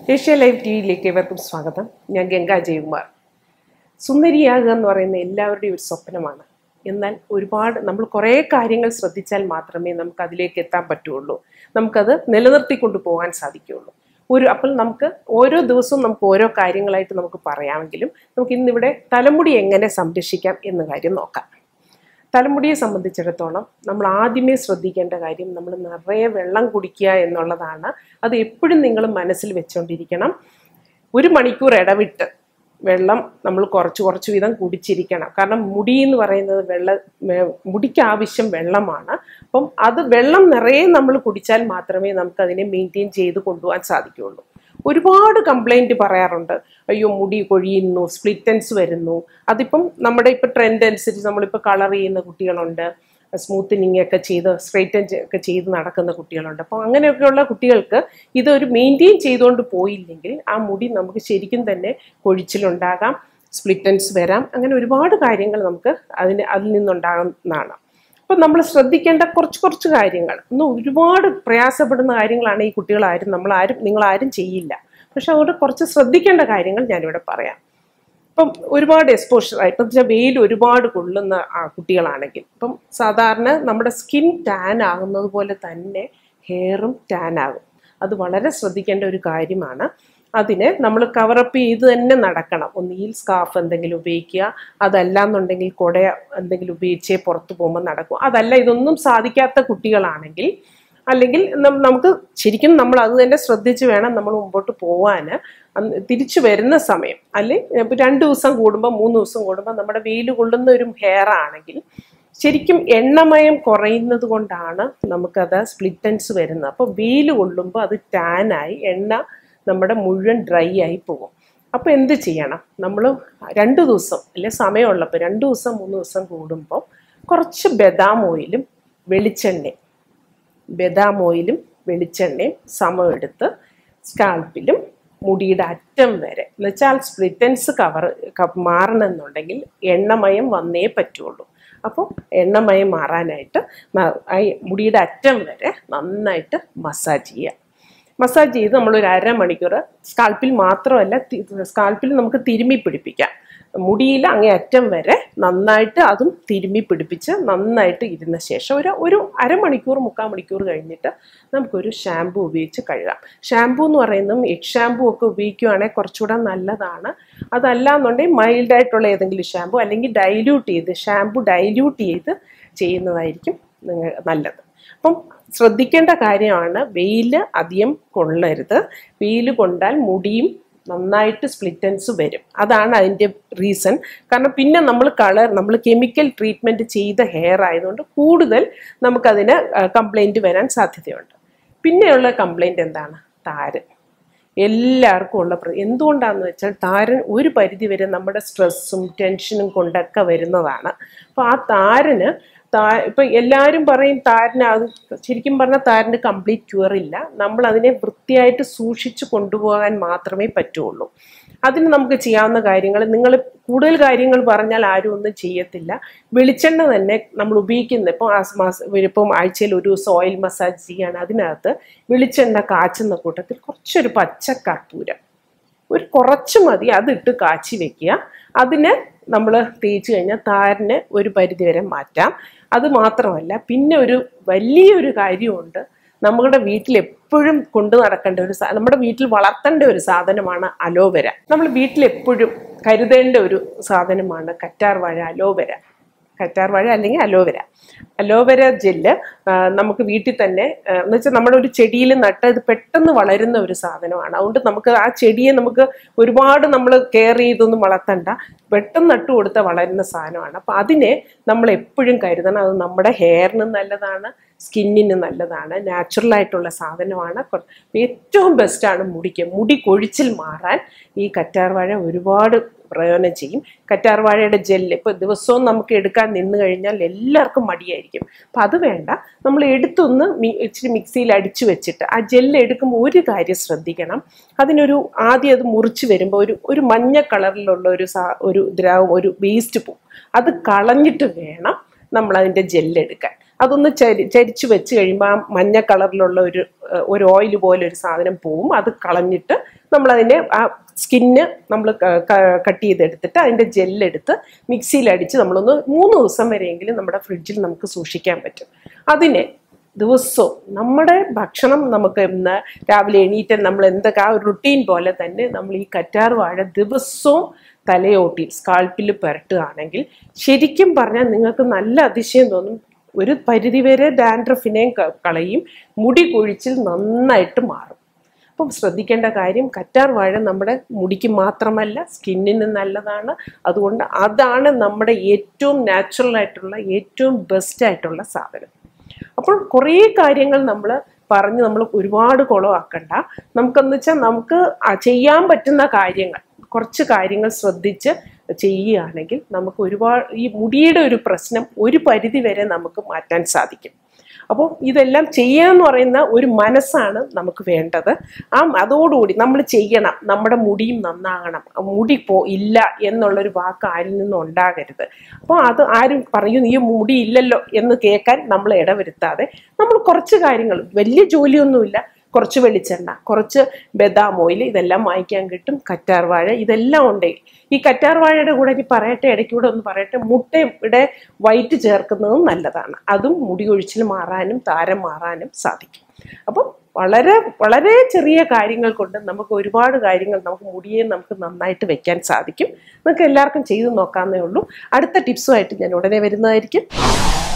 Asia live T വിയിലേക്ക് ഏവർക്കും സ്വാഗതം ഞാൻ ഗംഗാ ജയകുമാർ സുന്ദരിയാകുക എന്ന് പറയുന്ന എല്ലാവരുടെയും ഒരു സ്വപ്നമാണ് എന്നാൽ ഒരുപാട് നമ്മൾ കുറേ കാര്യങ്ങൾ ശ്രദ്ധിച്ചാൽ മാത്രമേ നമുക്ക് അതിലേക്ക് എത്താൻ പറ്റുള്ളൂ നമുക്കത് നിലനിർത്തിക്കൊണ്ട് പോകാൻ സാധിക്കുകയുള്ളൂ ഒരു അപ്പോൾ നമുക്ക് ഓരോ ദിവസവും നമുക്ക് ഓരോ കാര്യങ്ങളായിട്ട് നമുക്ക് പറയാമെങ്കിലും നമുക്ക് ഇന്നിവിടെ തലമുടി എങ്ങനെ സംരക്ഷിക്കാം എന്ന കാര്യം നോക്കാം തലമുടിയെ സംബന്ധിച്ചിടത്തോളം നമ്മൾ ആദ്യമേ ശ്രദ്ധിക്കേണ്ട കാര്യം നമ്മൾ നിറയെ വെള്ളം കുടിക്കുക എന്നുള്ളതാണ് അത് എപ്പോഴും നിങ്ങൾ മനസ്സിൽ വെച്ചുകൊണ്ടിരിക്കണം ഒരു മണിക്കൂർ ഇടവിട്ട് വെള്ളം നമ്മൾ കുറച്ച് കുറച്ച് വീതം കുടിച്ചിരിക്കണം കാരണം മുടി എന്ന് പറയുന്നത് വെള്ള മേ- മുടിക്ക് ആവശ്യം വെള്ളമാണ് അപ്പം അത് വെള്ളം നിറയെ നമ്മൾ കുടിച്ചാൽ മാത്രമേ നമുക്ക് അതിനെ മെയിൻറ്റെയിൻ ചെയ്ത് കൊണ്ടുപോകാൻ സാധിക്കുകയുള്ളൂ ഒരുപാട് കംപ്ലൈൻറ്റ് പറയാറുണ്ട് അയ്യോ മുടി കൊഴിയുന്നു സ്പ്ലിറ്റൻസ് വരുന്നു അതിപ്പം നമ്മുടെ ഇപ്പം ട്രെൻഡ് അനുസരിച്ച് നമ്മളിപ്പോൾ കളർ ചെയ്യുന്ന കുട്ടികളുണ്ട് സ്മൂത്തനിങ് ഒക്കെ ചെയ്ത് സ്ട്രൈറ്റൻ ഒക്കെ ചെയ്ത് നടക്കുന്ന കുട്ടികളുണ്ട് അപ്പോൾ അങ്ങനെയൊക്കെയുള്ള കുട്ടികൾക്ക് ഇതൊരു മെയിൻറ്റെയിൻ ചെയ്തുകൊണ്ട് പോയില്ലെങ്കിൽ ആ മുടി നമുക്ക് ശരിക്കും തന്നെ കൊഴിച്ചിലുണ്ടാകാം സ്പ്ലിറ്റൻസ് വരാം അങ്ങനെ ഒരുപാട് കാര്യങ്ങൾ നമുക്ക് അതിന് അതിൽ നിന്നുണ്ടാകുന്നതാണ് അപ്പം നമ്മൾ ശ്രദ്ധിക്കേണ്ട കുറച്ച് കുറച്ച് കാര്യങ്ങൾ ഇന്ന് ഒരുപാട് പ്രയാസപ്പെടുന്ന കാര്യങ്ങളാണ് ഈ കുട്ടികളാരും നമ്മളാരും നിങ്ങളാരും ചെയ്യില്ല പക്ഷെ അതുകൊണ്ട് കുറച്ച് ശ്രദ്ധിക്കേണ്ട കാര്യങ്ങൾ ഞാനിവിടെ പറയാം ഇപ്പം ഒരുപാട് എക്സ്പോഷർ ആയി ഇപ്പം വെച്ചാൽ വെയിൽ ഒരുപാട് കൊള്ളുന്ന ആ കുട്ടികളാണെങ്കിൽ ഇപ്പം സാധാരണ നമ്മുടെ സ്കിൻ ടാൻ ആകുന്നത് പോലെ തന്നെ ഹെയറും ടാൻ ആകും അത് വളരെ ശ്രദ്ധിക്കേണ്ട ഒരു കാര്യമാണ് അതിന് നമ്മൾ കവറപ്പ് ചെയ്ത് തന്നെ നടക്കണം ഒന്നുകിൽ സ്കാർഫ് എന്തെങ്കിലും ഉപയോഗിക്കുക അതല്ല എന്നുണ്ടെങ്കിൽ കുട എന്തെങ്കിലും ഉപയോഗിച്ചേ പുറത്ത് പോകുമ്പോൾ നടക്കും അതല്ല ഇതൊന്നും സാധിക്കാത്ത കുട്ടികളാണെങ്കിൽ അല്ലെങ്കിൽ നം- നമുക്ക് ശരിക്കും നമ്മൾ അത് തന്നെ ശ്രദ്ധിച്ച് വേണം നമ്മൾ മുമ്പോട്ട് പോവാൻ തിരിച്ചു വരുന്ന സമയം അല്ലെങ്കിൽ ഇപ്പം രണ്ട് ദിവസം കൂടുമ്പോൾ മൂന്ന് ദിവസം കൂടുമ്പോൾ നമ്മുടെ വെയിൽ കൊള്ളുന്ന ഒരു ഹെയർ ആണെങ്കിൽ ശരിക്കും എണ്ണമയം കുറയുന്നത് കൊണ്ടാണ് നമുക്കത് സ്പ്ലിറ്റൻസ് വരുന്നത് അപ്പോൾ വെയിൽ കൊള്ളുമ്പോൾ അത് ടാനായി എണ്ണ നമ്മുടെ മുഴുവൻ ഡ്രൈ ആയി പോകും അപ്പോൾ എന്ത് ചെയ്യണം നമ്മൾ രണ്ട് ദിവസം അല്ലെ സമയമുള്ളപ്പോൾ രണ്ട് ദിവസം മൂന്ന് ദിവസം കൂടുമ്പോൾ കുറച്ച് ബദാം ഓയിലും വെളിച്ചെണ്ണയും ബദാം ഓയിലും വെളിച്ചെണ്ണയും സമമെടുത്ത് സ്കാൽപ്പിലും മുടിയുടെ അറ്റം വരെ എന്നുവെച്ചാൽ സ്പ്ലിറ്റൻസ് കവർ മാറണമെന്നുണ്ടെങ്കിൽ എണ്ണമയം വന്നേ പറ്റുള്ളൂ അപ്പോൾ എണ്ണമയം മാറാനായിട്ട് ന- ആ മുടിയുടെ അറ്റം വരെ നന്നായിട്ട് മസാജ് ചെയ്യുക മസാജ് ചെയ്ത് നമ്മളൊരു അരമണിക്കൂർ സ്കാൽപ്പിൽ മാത്രമല്ല തി- സ്കാൽപ്പിൽ നമുക്ക് തിരുമ്മി പിടിപ്പിക്കാം മുടിയിൽ അങ്ങേ അറ്റം വരെ നന്നായിട്ട് അതും തിരുമ്മി പിടിപ്പിച്ച് നന്നായിട്ട് ഇരുന്ന ശേഷം ഒരു ഒരു അരമണിക്കൂർ മുക്കാൽ മണിക്കൂർ കഴിഞ്ഞിട്ട് നമുക്കൊരു ഷാമ്പു ഉപയോഗിച്ച് കഴുകാം ഷാമ്പു എന്ന് പറയുന്നതും എഗ് ഷാമ്പു ഒക്കെ ഉപയോഗിക്കുകയാണെങ്കിൽ കുറച്ചുകൂടെ നല്ലതാണ് അതല്ല എന്നുണ്ടെങ്കിൽ മൈൽഡായിട്ടുള്ള ഏതെങ്കിലും ഷാമ്പു അല്ലെങ്കിൽ ഡൈല്യൂട്ട് ചെയ്ത് ഷാമ്പു ഡൈല്യൂട്ട് ചെയ്ത് ചെയ്യുന്നതായിരിക്കും നിങ്ങൾ നല്ലത് അപ്പം ശ്രദ്ധിക്കേണ്ട കാര്യമാണ് വെയിൽ അധികം കൊള്ളരുത് വെയിൽ കൊണ്ടാൽ മുടിയും നന്നായിട്ട് സ്പ്ലിറ്റൻസ് വരും അതാണ് അതിൻ്റെ റീസൺ കാരണം പിന്നെ നമ്മൾ കളർ നമ്മൾ കെമിക്കൽ ട്രീറ്റ്മെൻറ്റ് ചെയ്ത ഹെയർ ആയതുകൊണ്ട് കൂടുതൽ നമുക്കതിന് കംപ്ലൈൻറ്റ് വരാൻ സാധ്യതയുണ്ട് പിന്നെയുള്ള കംപ്ലൈൻറ്റ് എന്താണ് താരൻ എല്ലാവർക്കും ഉള്ള പ്ര- എന്തുകൊണ്ടാന്ന് വെച്ചാൽ താരൻ ഒരു പരിധി വരെ നമ്മുടെ സ്ട്രെസ്സും ടെൻഷനും കൊണ്ടൊക്കെ വരുന്നതാണ് അപ്പോൾ ആ താരന് താ ഇപ്പം എല്ലാവരും പറയും താരന് അത് ശരിക്കും പറഞ്ഞാൽ താരന് കംപ്ലീറ്റ് ക്യൂർ ഇല്ല നമ്മൾ അതിനെ വൃത്തിയായിട്ട് സൂക്ഷിച്ച് കൊണ്ടുപോകാൻ മാത്രമേ പറ്റുള്ളൂ അതിന് നമുക്ക് ചെയ്യാവുന്ന കാര്യങ്ങൾ നിങ്ങൾ കൂടുതൽ കാര്യങ്ങൾ പറഞ്ഞാൽ ആരും ഒന്നും ചെയ്യത്തില്ല വെളിച്ചെണ്ണ തന്നെ നമ്മൾ ഉപയോഗിക്കുന്ന ഇപ്പോൾ മാസം ഇപ്പം ആഴ്ചയിൽ ഒരു ദിവസം ഓയിൽ മസാജ് ചെയ്യാണ് അതിനകത്ത് വെളിച്ചെണ്ണ കാച്ചുന്ന കൂട്ടത്തിൽ കുറച്ചൊരു പച്ച കർപ്പൂരം ഒരു കുറച്ച് മതി അതിട്ട് കാച്ചി വെക്കുക അതിന് നമ്മൾ തേച്ച് കഴിഞ്ഞാൽ താരന് ഒരു പരിധി വരെ മാറ്റാം അത് മാത്രമല്ല പിന്നെ ഒരു വലിയൊരു കാര്യമുണ്ട് നമ്മുടെ വീട്ടിൽ എപ്പോഴും കൊണ്ടു നടക്കേണ്ട ഒരു സാ- നമ്മുടെ വീട്ടിൽ വളർത്തേണ്ട ഒരു സാധനമാണ് അലോവര നമ്മൾ വീട്ടിൽ എപ്പോഴും കരുതേണ്ട ഒരു സാധനമാണ് കറ്റാർ വാഴ അലോവര കറ്റാർ വാഴ അല്ലെങ്കിൽ അലോവര അലോവര ജെല്ല് നമുക്ക് വീട്ടിൽ തന്നെ ആ, എന്ന് വെച്ചാൽ നമ്മുടെ ഒരു ചെടിയിൽ നട്ട് ഇത് പെട്ടെന്ന് വളരുന്ന ഒരു സാധനമാണ് അതുകൊണ്ട് നമുക്ക് ആ ചെടിയെ നമുക്ക് ഒരുപാട് നമ്മൾ കെയർ ചെയ്തൊന്നും വളർത്തണ്ട പെട്ടെന്ന് നട്ടു കൊടുത്ത വളരുന്ന സാധനമാണ് അപ്പം അതിനെ നമ്മൾ എപ്പോഴും കരുതണം അത് നമ്മുടെ ഹെയറിന് നല്ലതാണ് സ്കിന്നിന് നല്ലതാണ് നാച്ചുറൽ ആയിട്ടുള്ള സാധനമാണ് കൊ- ഏറ്റവും ബെസ്റ്റാണ് മുടിക്ക് മുടി കൊഴിച്ചിൽ മാറാൻ ഈ കറ്റാർവാഴ ഒരുപാട് പ്രയോജനം ചെയ്യും കറ്റാർവാഴയുടെ ജെല്ല് ഇപ്പോൾ ദിവസവും നമുക്ക് എടുക്കാൻ നിന്ന് കഴിഞ്ഞാൽ എല്ലാവർക്കും മടിയായിരിക്കും അപ്പം അത് വേണ്ട നമ്മൾ എടുത്തൊന്ന് മി ഇച്ചിരി മിക്സിയിൽ അടിച്ചു വെച്ചിട്ട് ആ ജെല്ല് എടുക്കുമ്പോൾ ഒരു കാര്യം ശ്രദ്ധിക്കണം അതിനൊരു ആദ്യം അത് മുറിച്ച് വരുമ്പോൾ ഒരു ഒരു മഞ്ഞ കളറിലുള്ള ഒരു സാ ഒരു ദ്രാവം ഒരു വേസ്റ്റ് പോവും അത് കളഞ്ഞിട്ട് വേണം നമ്മൾ അതിൻ്റെ ജെല്ലെടുക്കാൻ അതൊന്ന് ചരി ചരിച്ച് വെച്ച് കഴിയുമ്പോൾ ആ മഞ്ഞ കളറിലുള്ള ഒരു ഏഹ്, ഒരു ഓയിൽ പോലെ ഒരു സാധനം പോവും അത് കളഞ്ഞിട്ട് നമ്മളതിനെ ആ സ്കിന്ന് നമ്മൾ കട്ട് ചെയ്തെടുത്തിട്ട് അതിൻ്റെ ജെല്ലെടുത്ത് മിക്സിയിലടിച്ച് നമ്മളൊന്ന് മൂന്ന് ദിവസം വരെയെങ്കിലും നമ്മുടെ ഫ്രിഡ്ജിൽ നമുക്ക് സൂക്ഷിക്കാൻ പറ്റും അതിനെ ദിവസവും നമ്മുടെ ഭക്ഷണം നമുക്ക് ഇന്ന് രാവിലെ എണീറ്റ് നമ്മൾ എന്തൊക്കെ ആ ഒരു റുട്ടീൻ പോലെ തന്നെ നമ്മൾ ഈ കറ്റാർ വാഴ ദിവസവും തലയോട്ടി സ്കാൾപ്പിൽ പുരട്ടുകയാണെങ്കിൽ ശരിക്കും പറഞ്ഞാൽ നിങ്ങൾക്ക് നല്ല അതിശയം തോന്നും ഒരു പരിധിവരെ ഡാൻഡ്രഫിനെയും ക- കളയും മുടി കൊഴിച്ചിൽ നന്നായിട്ട് മാറും അപ്പം ശ്രദ്ധിക്കേണ്ട കാര്യം കറ്റാർ വാഴ നമ്മുടെ മുടിക്ക് മാത്രമല്ല സ്കിന്നിന് നല്ലതാണ് അതുകൊണ്ട് അതാണ് നമ്മുടെ ഏറ്റവും നാച്ചുറൽ ആയിട്ടുള്ള ഏറ്റവും ബെസ്റ്റ് ആയിട്ടുള്ള സാധനം അപ്പോൾ കുറേ കാര്യങ്ങൾ നമ്മൾ പറഞ്ഞ് നമ്മൾ ഒരുപാട് കുളമാക്കണ്ട നമുക്കെന്ന് വെച്ചാൽ നമുക്ക് ആ ചെയ്യാൻ പറ്റുന്ന കാര്യങ്ങൾ കുറച്ച് കാര്യങ്ങൾ ശ്രദ്ധിച്ച് ചെയ്യുകയാണെങ്കിൽ നമുക്ക് ഒരുപാട് ഈ മുടിയുടെ ഒരു പ്രശ്നം ഒരു പരിധി വരെ നമുക്ക് മാറ്റാൻ സാധിക്കും അപ്പോൾ ഇതെല്ലാം ചെയ്യാന്ന് പറയുന്ന ഒരു മനസ്സാണ് നമുക്ക് വേണ്ടത് ആ അതോടുകൂടി നമ്മൾ ചെയ്യണം നമ്മുടെ മുടിയും നന്നാകണം മുടി പോ ഇല്ല എന്നുള്ളൊരു വാക്ക് ആരിൽ നിന്നും ഉണ്ടാകരുത് അപ്പോൾ അത് ആരും പറയും ഈ മുടി ഇല്ലല്ലോ എന്ന് കേൾക്കാൻ നമ്മൾ ഇടവരുത്താതെ നമ്മൾ കുറച്ച് കാര്യങ്ങൾ വലിയ ജോലിയൊന്നുമില്ല കുറച്ച് വെളിച്ചെണ്ണ കുറച്ച് ബദാം ഓയിൽ ഇതെല്ലാം വാങ്ങിക്കാൻ കിട്ടും കറ്റാർ വാഴ ഇതെല്ലാം ഉണ്ടെങ്കിൽ ഈ കറ്റാർ വാഴയുടെ കൂടെ ഇനി പറയട്ടെ ഇടയ്ക്കൂടെ ഒന്ന് പറയട്ടെ മുട്ടയുടെ വൈറ്റ് ചേർക്കുന്നതും നല്ലതാണ് അതും മുടി കൊഴിച്ചിൽ മാറാനും താരം മാറാനും സാധിക്കും അപ്പം വളരെ വളരെ ചെറിയ കാര്യങ്ങൾ കൊണ്ട് നമുക്ക് ഒരുപാട് കാര്യങ്ങൾ നമുക്ക് മുടിയെ നമുക്ക് നന്നായിട്ട് വെക്കാൻ സാധിക്കും നമുക്ക് എല്ലാവർക്കും ചെയ്തു നോക്കാവുന്നേ ഉള്ളൂ അടുത്ത ടിപ്സുമായിട്ട് ഞാൻ ഉടനെ വരുന്നതായിരിക്കും